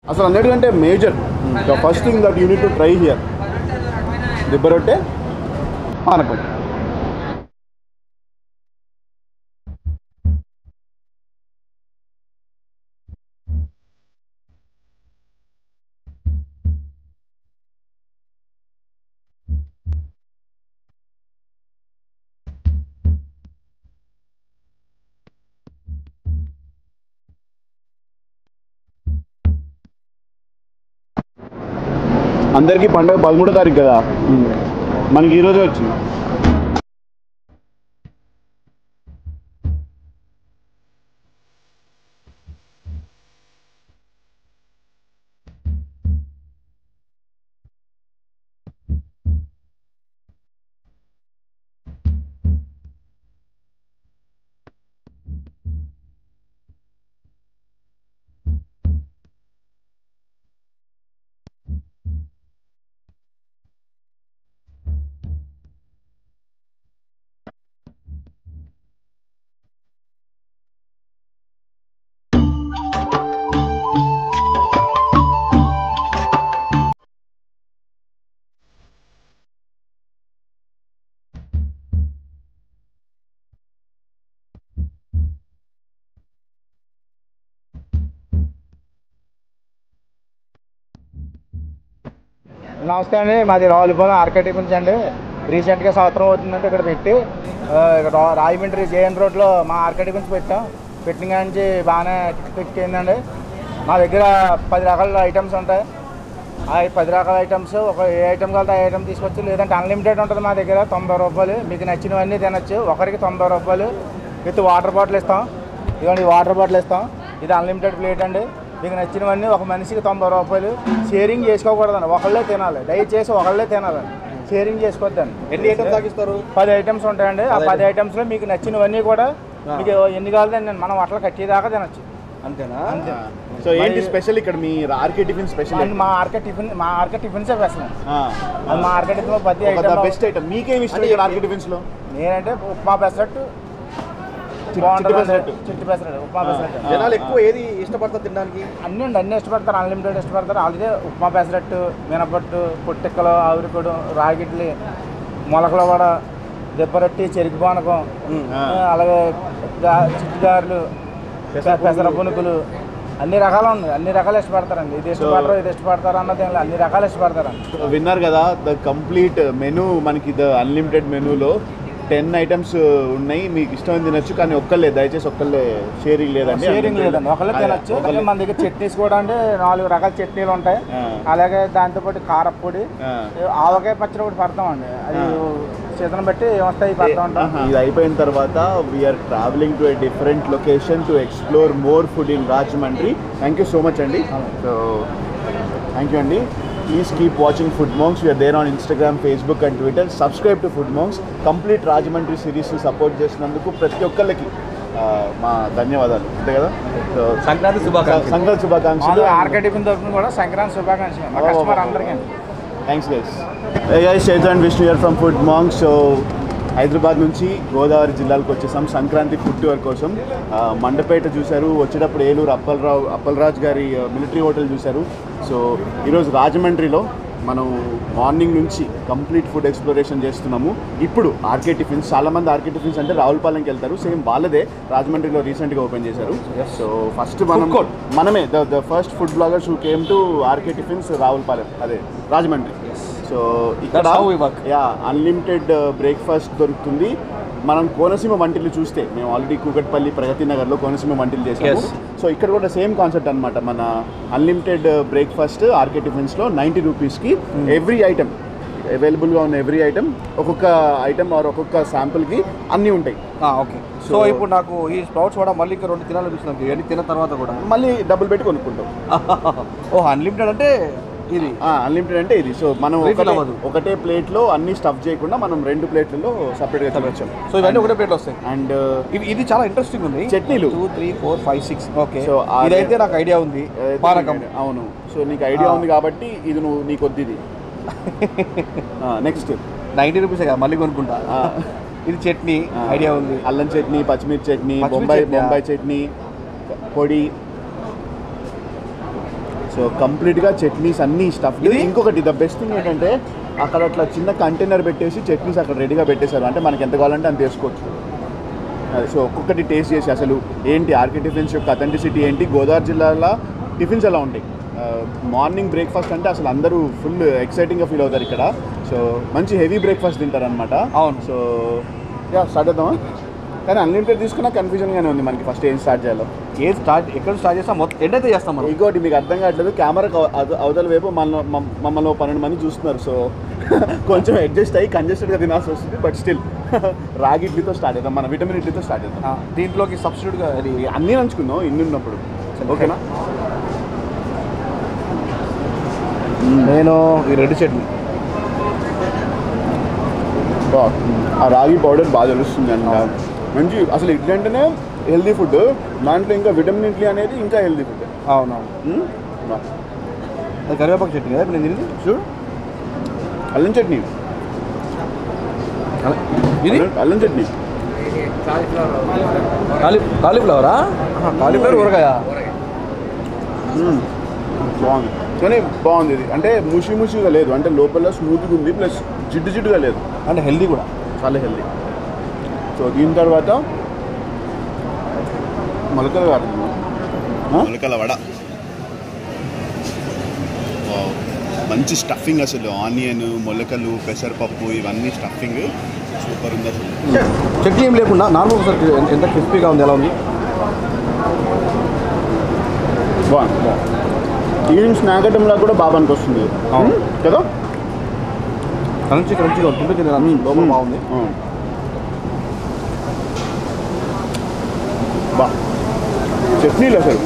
అసలు అన్నిటికంటే major the first thing that you need to try here దిబ్బ రొట్టె పానకం అందరికీ పండుగ పదమూడో తారీఖు కదా మనకి ఈరోజే వచ్చింది నమస్తే అండి మాది రావులపాలెం ఆర్కే టిఫిన్స్ అండి రీసెంట్గా సంవత్సరం అవుతుందంటే ఇక్కడ పెట్టి ఆ, ఇక్కడ రా- రాజమండ్రి జేఎన్ రోడ్లో మా ఆర్కే టిఫిన్స్ పెట్టాం పెట్టిన కాడ నుంచి బాగానే ఎక్కిందండి మా దగ్గర పది రకాల ఐటమ్స్ ఉంటాయి ఆ పది రకాల ఐటమ్స్ ఒక ఏ ఐటమ్ కలితే ఆ ఐటమ్ తీసుకొచ్చి లేదంటే అన్లిమిటెడ్ ఉంటుంది మా దగ్గర తొంభై రూపాయలు మీకు నచ్చినవన్నీ తినచ్చు ఒకరికి తొంభై రూపాయలు విత్ వాటర్ బాటిల్ ఇస్తాం ఇదిగోండి వాటర్ బాటిల్ ఇస్తాం ఇది అన్లిమిటెడ్ ప్లేట్ అండి మీకు నచ్చినవన్నీ ఒక మనిషికి తొంభై రూపాయలు షేరింగ్ చేసుకోకూడదండి ఒకళ్ళే తినాలి దయచేసి ఒకళ్ళే తినాలండి షేరింగ్ చేసుకోవద్దండి ఎన్ని ఐటమ్స్ తాగిస్తారు పది ఐటమ్స్ ఉంటాయండి ఆ పది ఐటమ్స్లో మీకు నచ్చినవన్నీ కూడా మీకు ఎన్ని కావాలంటే మనం అట్లా కట్టేదాకా తినచ్చు అంతేనా అంతే సో ఏంటి స్పెషల్ ఇక్కడ మీ ఆర్కే టిఫిన్ స్పెషల్ అండ్ మా ఆర్కే టిఫిన్ మా ఆర్కే టిఫిన్సే అసలు అది మా ఆర్కే టిఫిన్ ప్రతి ఐటమ్ బెస్ట్ ఐటమ్ మీకేం ఇష్టం ఇక్కడ ఆర్కే టిఫిన్స్ లో నేనంటే ఉప్మా పెసరట్టు చిట్టి బాగుంటుంది పెసరట్టు. చిట్టి పెసరట్టు ఉప్మా పెసరట్టు ఆ. జనాలు ఎక్కువ ఏది ఇష్టపడతారు తినడానికి అన్నీ అండి అన్నీ ఇష్టపడతారు అన్లిమిటెడ్ ఇష్టపడతారు ఆల్రెడీ ఉప్మా పెసరట్టు మినపట్టు పొట్టిక్కలు ఆవిరికొడు రాగిడ్లి మొలకల వడ దెబ్బరొట్టి చెరుకు పానకం ఆ. ఆ, అలాగే గా- చిట్టుగారులు పెసర పునుకులు అన్ని రకాలు ఉన్నాయి అన్ని రకాలు ఇష్టపడతారండి ఇది ఇష్టపడరు ఇది ఇష్టపడతారు అన్నది ఏం లేదు. అన్ని రకాలు ఇష్టపడతారండి విన్నారు కదా ద కంప్లీట్ మెనూ మనకి ద అన్లిమిటెడ్ మెనూలో టెన్ ఐటమ్స్ ఉన్నాయి మీకు ఇష్టం తినొచ్చు కానీ ఒక్కళ్ళే దయచేసి ఒక్కళ్ళే షేరింగ్ లేదండి షేరింగ్ లేదండి ఒకళ్ళే తినచ్చు అలాగే మన దగ్గర చట్నీస్ కూడా అంటే నాలుగు రకాల చట్నీలు ఉంటాయి ఆ. అలాగే దాంతోపాటు కారప్పొడి ఆ. ఆవకాయ పచ్చడి ఒకటి పడతామండి అది సీజన్ బట్టి ఏమొస్తాయి పడతా ఉంటాం ఇది అయిపోయిన తర్వాత we're travelling to a different location to explore more food in Rajahmundry thank you so much అండి సో థ్యాంక్ యూ అండి please keep watching food mongs we're there on Instagram Facebook and Twitter subscribe to food mongs complete Rajahmundry సిరీస్ని support చేసినందుకు ప్రతి ఒక్కళ్ళకి ఆ, మా ధన్యవాదాలు అంతే కదా సో సంక్రాంతి శుభాకాంక్షలు సంక్రాంతి శుభాకాంక్షలు ఆర్కే టిఫిన్ తరఫున కూడా సంక్రాంతి శుభాకాంక్షలు మా కస్టమర్ అందరికీ థ్యాంక్స్ గైస్ ఏ గైస్ చైతన్ విష్ణు year from food mong so Hyderabad నుంచి గోదావరి జిల్లాలకు వచ్చేసాం సంక్రాంతి ఫుడ్ టూర్ కోసం ఆ, మండపేట చూశారు వచ్చేటప్పుడు ఏలూరు అప్పలరావు అప్పలరాజు గారి మిలిటరీ హోటల్ చూశారు సో ఈరోజు రాజమండ్రిలో మనం మార్నింగ్ నుంచి కంప్లీట్ ఫుడ్ ఎక్స్ప్లోరేషన్ చేస్తున్నాము ఇప్పుడు ఆర్కే టిఫిన్స్ చాలా మంది ఆర్కే టిఫిన్స్ అంటే రావులపాలెంకి వెళ్తారు సేమ్ వాళ్ళదే రాజమండ్రిలో రీసెంట్గా ఓపెన్ చేశారు సో ఫస్ట్ మనం Food court. మనమే the the first food vloggers who came to RK tiffins Ravulapalem అదే రాజమండ్రి సో ఇక్కడ That's how we work. Yeah unlimited breakfast దొరుకుతుంది మనం కోనసీమ వంటిల్లు చూస్తే మేము ఆల్రెడీ కూకట్పల్లి ప్రగతి నగర్లో కోనసీమ వంటిల్లు చేసాము Yes. సో ఇక్కడ కూడా సేమ్ కాన్సెప్ట్ అనమాట మన అన్లిమిటెడ్ బ్రేక్ఫాస్ట్ ఆర్కే టిఫిన్స్లో నైంటీ రూపీస్కి ఎవ్రీ ఐటమ్ అవైలబుల్గా ఉన్న ఎవ్రీ ఐటమ్ ఒక్కొక్క ఐటమ్ ఆర్ ఒక్కొక్క శాంపుల్కి అన్నీ ఉంటాయి ఓకే సో ఇప్పుడు నాకు ఈ స్ప్రౌట్స్ కూడా మళ్ళీ ఇంకా రెండు తినాలనిపిస్తుంది ఇవన్నీ తిన్న తర్వాత కూడా మళ్ళీ డబ్బులు పెట్టి కొనుక్కుంటాం ఓ అన్లిమిటెడ్ అంటే ఇది అన్లిమిటెడ్ అంటే ఇది సో మనం Refill ఒకటే అవ్వదు. ఒకటే ప్లేట్లో అన్ని స్టఫ్ చేయకుండా మనం రెండు ప్లేట్లలో సపరేట్గా తినొచ్చాం సో ఇవన్నీ ఒకటే ప్లేట్లు వస్తాయి అండ్ ఇవి ఇది చాలా ఇంట్రెస్టింగ్ ఉంది చట్నీలు. Two three four five six okay So, ఆ- ఇదైతే నాకు ఐడియా ఉంది పానకం అవును సో నీకు ఐడియా ఆ. ఉంది కాబట్టి ఇది నువ్వు నీకు వద్దు ఇది నెక్స్ట్ నైంటీ రూపీసే కదా మళ్ళీ కొనుక్కుంటా ఇది చట్నీ ఐడియా ఉంది అల్లం చట్నీ పచ్చిమిర్చి చట్నీ పచ్చిమిర్చి బొంబాయి చట్నీ, ఆ. బొంబాయి చట్నీ పొడి సో కంప్లీట్గా చట్నీస్ అన్ని స్టఫ్ ఇది ఇంకొకటి ద బెస్ట్ థింగ్ ఏంటంటే అక్కడ అట్లా చిన్న కంటైనర్ పెట్టేసి చట్నీస్ అక్కడ రెడీగా పెట్టేశారు అంటే మనకి ఎంత కావాలంటే అంత వేసుకోవచ్చు అది సో ఒక్కొక్కటి టేస్ట్ చేసి అసలు ఏంటి ఆర్కే టిఫిన్స్ యొక్క అథెంటిసిటీ ఏంటి గోదావరి జిల్లాలో టిఫిన్స్ ఎలా ఉంటాయి మార్నింగ్ బ్రేక్ఫాస్ట్ అంటే అసలు అందరూ ఫుల్ ఎక్సైటింగ్గా ఫీల్ అవుతారు ఇక్కడ సో మంచి హెవీ బ్రేక్ఫాస్ట్ తింటారు అనమాట అవును. సో యా స్టార్ట్ చేద్దామా కానీ అన్లిమిటెడ్ తీసుకున్నా కన్ఫ్యూజన్గానే ఉంది మనకి ఫస్ట్ ఏం స్టార్ట్ చేయాలో ఏది స్టార్ట్ ఎక్కడ స్టార్ట్ చేస్తాం మొత్తం ఎండ్ అయితే చేస్తాం మనం ఇంకోటి మీకు అర్థం కావట్లేదు కెమెరాకి అవ- అవ- అవతల వైపు మన మమ్- మమ్మల్ని ఓ పన్నెండు మంది చూస్తున్నారు సో కొంచెం అడ్జస్ట్ అయ్యి కంజెస్టెడ్గా తినాల్సి వస్తుంది బట్ స్టిల్ రాగి ఇడ్లీతో స్టార్ట్ చేద్దాం మన విటమిన్ ఇడ్లీతో స్టార్ట్ చేద్దాం ఆ, దీంట్లోకి సబ్స్టిట్యూట్గా అది ఇది అన్నీ నంచుకుందాం ఇన్ని ఉన్నప్పుడు ఓకేనా నేను ఈ రెడ్ చట్నీ బా ఆ రాగి పౌడర్ బాగా తెలుస్తుంది అండి మంచి అసలు ఇడ్లీ అంటేనే హెల్దీ ఫుడ్ దాంట్లో ఇంకా విటమిన్ ఇడ్లీ అనేది ఇంకా హెల్దీ ఫుడ్ అవునవును అది కరివేపాకు చట్నీ కదా ఇప్పుడు నేను తిరిగి చూడు అల్లం చట్నీ ఇది అల్లం- అల్లం చట్నీ కాలీ కాలీఫ్లవరా కాలీఫ్లవర్ ఊరగాయ మ్మ్. బాగుంది కానీ బాగుంది ఇది అంటే ముషి ముషిగా లేదు అంటే లోపల స్మూత్గా ఉంది ప్లస్ జిడ్డు జిడ్డుగా లేదు అంటే హెల్దీ కూడా చాలా హెల్దీ సో దీని తర్వాత మొలకల వాడ మొలకల వడ మంచి స్టఫింగ్ అసలు ఆనియన్ మొలకలు పెసరపప్పు ఇవన్నీ స్టఫింగ్ సూపర్ ఉంది అసలు చట్నీ ఏం లేకుండా నార్మల్ ఒకసారి ఎంత- ఎంత క్రిస్పీగా ఉంది ఎలా ఉంది బాగుంది బాగుంది ఈవినింగ్ స్నాక్ ఐటమ్లా కూడా బాగా పనికొస్తుంది అవును. కదా క్రంచి క్రంచిగా ఉంటుంది తినడానికి లోపల బాగుంది ఆ. బా చట్నీలు అసలు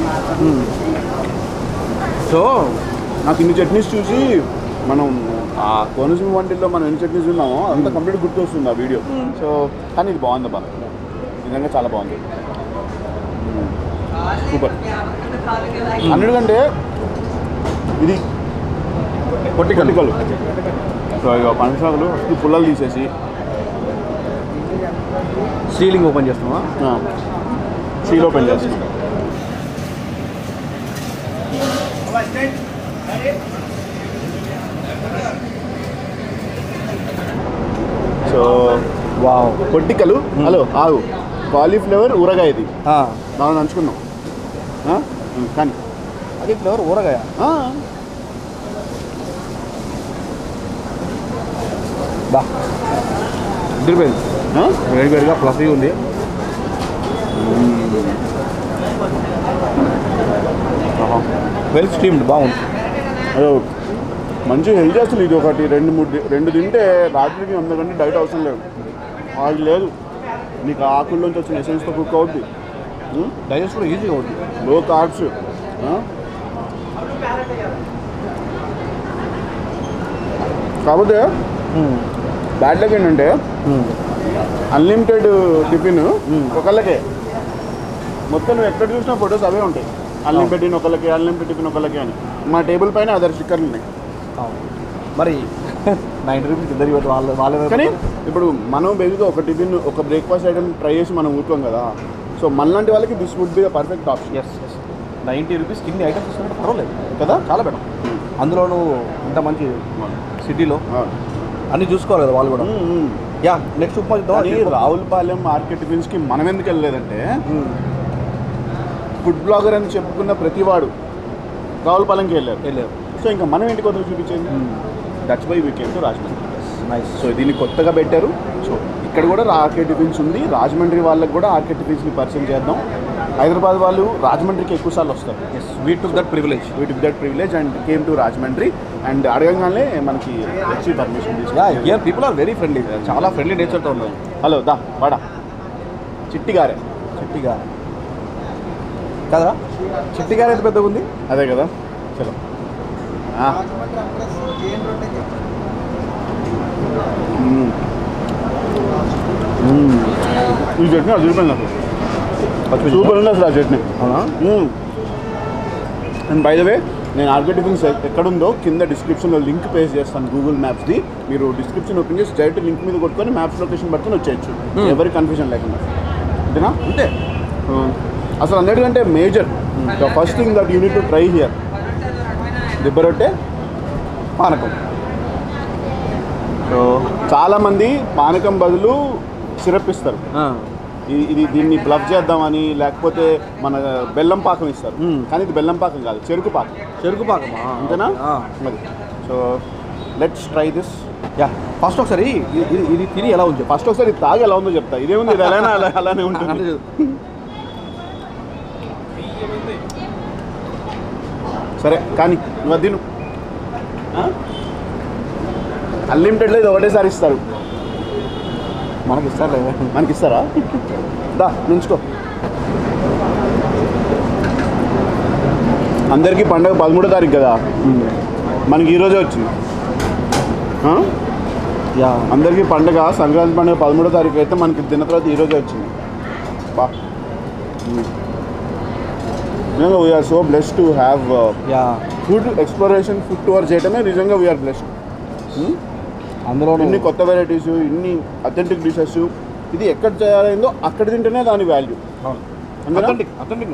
సో నాకు ఇన్ని చట్నీస్ చూసి మనం ఆ కోనసీమ వంటిల్లో మనం ఎన్ని చట్నీస్ ఉన్నామో అంత కంప్లీట్ గుర్తు వస్తుంది ఆ వీడియో సో కానీ ఇది బాగుంది బా నిజంగా చాలా బాగుంది సూపర్ అన్నిటికంటే ఇది పొట్టికలు సో ఇక పంచసాగులు ఫస్ట్ పుల్లలు తీసేసి సీలింగ్ ఓపెన్ చేస్తామా సీల్ ఓపెన్ చేస్తున్నాం సో వావ్ పొట్టికలు హలో ఆగు కాలీఫ్లవర్ ఊరగాయ ఇది ఆ, బాగా నంచుకుందాం ఆ? ఉమ్, కానీ అది ఫ్లేవర్ ఊరగాయ ఆ, బా ఇద్దరిపోయింది ఆ? వేడి వేడిగా ఫ్లఫీ ఉంది ఆహా. వెల్ స్టీమ్డ్ బాగుంది అదో మంచి హెల్తీ అసలు ఇది ఒకటి రెండు మూడు ది- రెండు తింటే రాత్రికి అందుకంటే డైట్ అవసరం లేదు అది లేదు నీకు ఆకుల్లోంచి వచ్చిన ఎసెన్స్తో కుక్ అవుద్ది డైజెస్ట్ కూడా ఈజీగా ఉంది లో కార్బ్స్ కాకపోతే బ్యాడ్ లక్ ఏంటంటే అన్లిమిటెడ్ టిఫిన్ ఒకళ్ళకే మొత్తం నువ్వు ఎక్కడ చూసినా ఫొటోస్ అవే ఉంటాయి అన్లిమిటెడ్ ఒకళ్ళకి అన్లిమిటెడ్ టిఫిన్ ఒకళ్ళకి అని మా టేబుల్ పైన అదర్ స్టిక్కర్లు ఉన్నాయి మరి నైంటీ రూపీస్ ఇద్దరు ఇవ్వదు వాళ్ళ వాళ్ళ కానీ ఇప్పుడు మనం బేసిక్గా ఒక టిఫిన్ ఒక బ్రేక్ఫాస్ట్ ఐటమ్ ట్రై చేసి మనం ఊరుకోం కదా సో మనలాంటి వాళ్ళకి this would be the perfect option yes yes ninety rupees కింద ఐటమ్స్ ఇస్తున్నట్టు పర్వాలేదు కదా చాలా బెటర్ అందులోనూ ఇంత మంచి సిటీలో అన్ని చూసుకోవాలి కదా వాళ్ళు కూడా యా నెక్స్ట్ ఉప్మా కానీ చూద్దాం రావులపాలెం మార్కెట్ టిఫిన్స్కి మనం ఎందుకు వెళ్ళలేదంటే ఫుడ్ బ్లాగర్ అని చెప్పుకున్న ప్రతివాడు రావులపాలెంకి వెళ్ళారు వెళ్ళారు సో ఇంకా మనం ఇంటికి వద్దకు చూపించేది that's by weekend to Rajahmundry nice so దీన్ని కొత్తగా పెట్టారు సో ఇక్కడ కూడా ఆర్కే టిఫిన్స్ ఉంది రాజమండ్రి వాళ్ళకి కూడా ఆర్కే టిఫిన్స్ని పరిచయం చేద్దాం హైదరాబాద్ వాళ్ళు రాజమండ్రికి ఎక్కువ సార్లు వస్తారు yes we took that privilege we took that privilege and came to Rajahmundry and అడగంగానే మనకి వచ్చి పర్మిషన్ యా తీసుకు here people are very friendly చాలా ఫ్రెండ్లీ నేచర్తో ఉన్నారు హలో దా వాడా చిట్టి గారే చిట్టిగా కదా చిట్టి గారు ఎంత పెద్దగా ఉంది అదే కదా చలో ఆ. మ్మ్. మ్మ్. ఈ చట్నీ అదిరిపోయింది అసలు సూపర్ ఉంది అసలు ఆ చట్నీ అవునా అండ్ బై ద వే నేను ఆర్కే టిఫిన్స్ ఎక్కడుందో కింద డిస్క్రిప్షన్లో లింక్ పేస్ చేస్తాను గూగుల్ మ్యాప్స్ది మీరు డిస్క్రిప్షన్ ఓపెన్ చేసి డైరెక్ట్ లింక్ మీద కొట్టుకొని మ్యాప్స్ లొకేషన్ పట్టుకొని వచ్చేయచ్చు Hmm. ఎవరి కన్ఫ్యూజన్ లేకుండా అంతేనా అంతే అసలు అన్నిటికంటే major the first thing that you need to try here దిబ్బ రొట్టె పానకం సో చాలామంది పానకం బదులు సిరప్ ఇస్తారు ఇది ఇది దీన్ని బ్లఫ్ చేద్దామని లేకపోతే మన బెల్లం పాకం ఇస్తారు మ్మ్. కానీ ఇది బెల్లం పాకం కాదు చెరుకు పాకం చెరుకు పాకమా అంతేనా ఆ. మరి so let's try this yeah first ఒకసారి ఇది- ఇది ఇది తిని ఎలా ఉంది చెప్పు. ఫస్ట్ ఒకసారి ఇది తాగి ఎలా ఉందో చెప్తా ఇదేముంది ఇది ఎలానే అలా అలానే అంటే ఉంటుంది సరే కానీ నువ్వు అది తిను అన్లిమిటెడ్లో ఇది ఒకటేసారి ఇస్తారు మనకి ఇస్తారులే మనకి ఇస్తారా దా నుంచుకో అందరికీ పండగ పదమూడో తారీఖు కదా మనకి ఈరోజే వచ్చింది ఆ? యా అందరికీ పండగ సంక్రాంతి పండుగ పదమూడో తారీఖు అయితే మనకి తిన్న తర్వాత ఈరోజే వచ్చింది బా నిజంగా we're so bless to have yeah food exploration food tour చేయడమే నిజంగా వీఆర్ బ్లెస్డ్ అందులో ఇన్ని కొత్త వెరైటీస్ ఇన్ని అథెంటిక్ డిషెస్ ఇది ఎక్కడ చేయాలైందో అక్కడ తింటేనే దాని వాల్యూ అందులో authentic authentic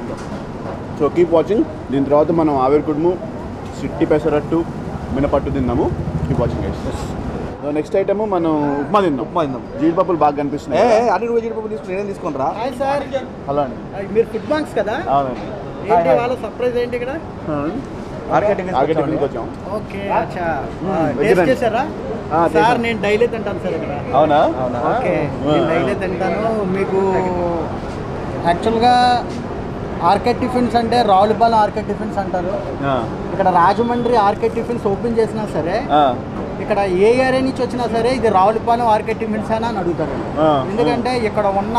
so keep watching దీని తర్వాత మనం ఆవిరి కుడుము సిట్టి పెసరట్టు మినపట్టు తిన్నాము keep watching guys next item మనం ఉప్మా తిందాం ఉప్మా తిందాం. జీడిపప్పులు బాగా ఏ కనిపిస్తున్నాయి ఏ, అన్ని నువ్వు జీడిపప్పు తీసుకుని నేనేం తీసుకుని రా హాయ్ సార్ హలో అండి మీరు ఫుడ్ బాంక్స్ కదా అవునండి ఏంటి వాళ్ళ సర్ప్రైజ్ ఏంటి ఇక్కడ మార్కెటింగ్ మార్కెటింగ్కి వచ్చాం ఓకే అచ్చా వెజ్ టేస్ట్ రండి. చేశారా ఆ, సార్ చేశాం. నేను డైలీ తింటాను సార్ ఇక్కడ అవునా అవునా? ఓకే ఆ. నేను డైలీ తింటాను మీకు యాక్చువల్గా ఆర్కెట్ టిఫిన్స్ అంటే రావులపాలెం ఆర్కెట్ టిఫిన్స్ అంటారు ఆ, ఇక్కడ రాజమండ్రి ఆర్కెట్ టిఫిన్స్ ఓపెన్ చేసినా సరే ఆ, ఇక్కడ ఏ ఏరియా నుంచి వచ్చినా సరే ఇది రావులపాలెం ఆర్కెట్ టిఫిన్స్ అని అని అడుగుతారు ఆ, ఎందుకంటే ఇక్కడ ఉన్న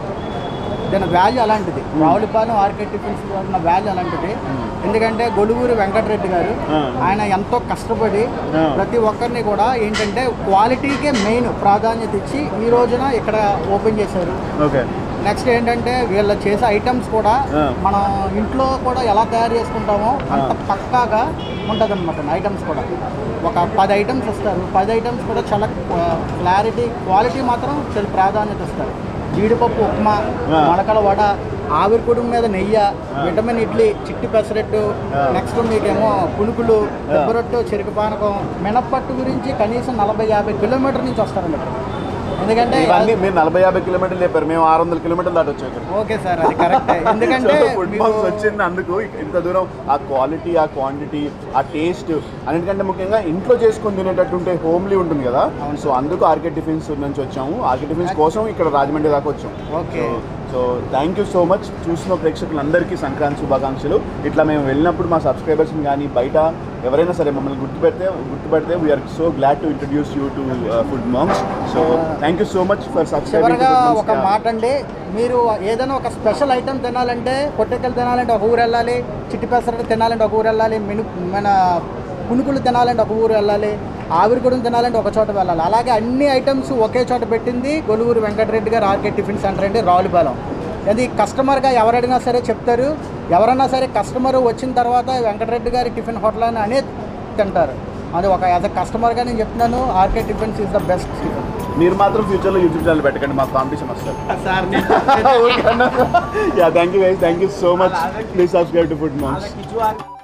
దాని వాల్యూ అలాంటిది రావులపాలెం ఆర్కెట్ టిఫిన్స్ ఉన్న వాల్యూ అలాంటిది ఎందుకంటే గొడుగురు వెంకటరెడ్డి గారు ఆ. ఆయన ఎంతో కష్టపడి ఆ. ప్రతి ఒక్కరిని కూడా ఏంటంటే క్వాలిటీకే మెయిన్ ప్రాధాన్యత ఇచ్చి ఈ రోజున ఇక్కడ ఓపెన్ చేశారు ఓకే నెక్స్ట్ ఏంటంటే వీళ్ళు చేసే ఐటమ్స్ కూడా ఆ. మనం ఇంట్లో కూడా ఎలా తయారు చేసుకుంటామో అంత పక్కాగా ఉంటుంది అనమాట ఐటమ్స్ కూడా ఒక పది ఐటమ్స్ ఇస్తారు పది ఐటమ్స్ కూడా చాలా క్లారిటీ క్వాలిటీ మాత్రం చాలా ప్రాధాన్యత ఇస్తారు జీడిపప్పు ఉప్మా ఆ. మొలకల వడ ఆవిరి కుడుము మీద నెయ్యి విటమిన్ ఇడ్లీ చిట్టి పెసరట్టు ఆ. నెక్స్ట్ మీకేమో పునుకులు దెబ్బరొట్టు చెరుకు పానకం మినప్పట్టు గురించి కనీసం నలభై యాభై కిలోమీటర్ నుంచి వస్తారండి ఇక్కడ ఎందుకంటే ఇవన్నీ మీరు నలభై యాభై కిలోమీటర్లు చెప్పారు మేము ఆరు వందల కిలోమీటర్లు దాటి వచ్చాం ఇక్కడ ఓకే సార్ అది కరెక్ట్ ఎందుకంటే ఫుడ్ మీకు- బాక్స్ వచ్చింది అందుకు ఇంత దూరం ఆ క్వాలిటీ ఆ క్వాంటిటీ ఆ టేస్ట్ అన్నిటికంటే ముఖ్యంగా ఇంట్లో చేసుకొని తినేటట్టు ఉంటే హోమ్లీ ఉంటుంది కదా అవును. సో అందుకు ఆర్కెట్ టిఫిన్స్ నుంచి వచ్చాము ఆర్కెట్ టిఫిన్స్ కోసం ఇక్కడ రాజమండ్రి దాకా వచ్చాం okay. So thank you so much చూసిన ప్రేక్షకులందరికీ సంక్రాంతి శుభాకాంక్షలు ఇట్లా మేము వెళ్ళినప్పుడు మా సబ్స్క్రైబర్స్ని కానీ బయట ఎవరైనా సరే మమ్మల్ని గుర్తుపెడితే గుర్తుపెడితే we're so glad to introduce you to food mongs so thank you so much for చివరగా ఒక సబ్స్క్రైబింగ్ మాట అండి మీరు ఏదైనా ఒక స్పెషల్ ఐటెం తినాలంటే పొట్టెక్కలు తినాలంటే ఒక ఊరు వెళ్ళాలి చిట్టి పెసరట్టు తినాలంటే ఒక ఊరు వెళ్ళాలి మిను మన పునుకులు తినాలంటే ఒక ఊరు వెళ్ళాలి ఆవిరిగూడెం తినాలంటే ఒక చోట వెళ్ళాలి అలాగే అన్ని ఐటమ్స్ ఒకే చోట పెట్టింది గొలుగురు వెంకటరెడ్డి గారు ఆర్కే టిఫిన్ సెంటర్ అండి రావులపాలెం అది కస్టమర్గా ఎవరు అడిగినా సరే చెప్తారు ఎవరన్నా సరే కస్టమర్ వచ్చిన తర్వాత వెంకటరెడ్డి గారి టిఫిన్ హోటల్ అని అనే తింటారు అది ఒక యాజ్ అ కస్టమర్గా నేను చెప్తున్నాను RK tiffins is the best tiffin మీరు మాత్రం ఫ్యూచర్లో యూట్యూబ్ ఛానల్ పెట్టకండి మాకు కాంపిటీషన్ వస్తారు sir yeah thank you guys thank you so much please subscribe to food moms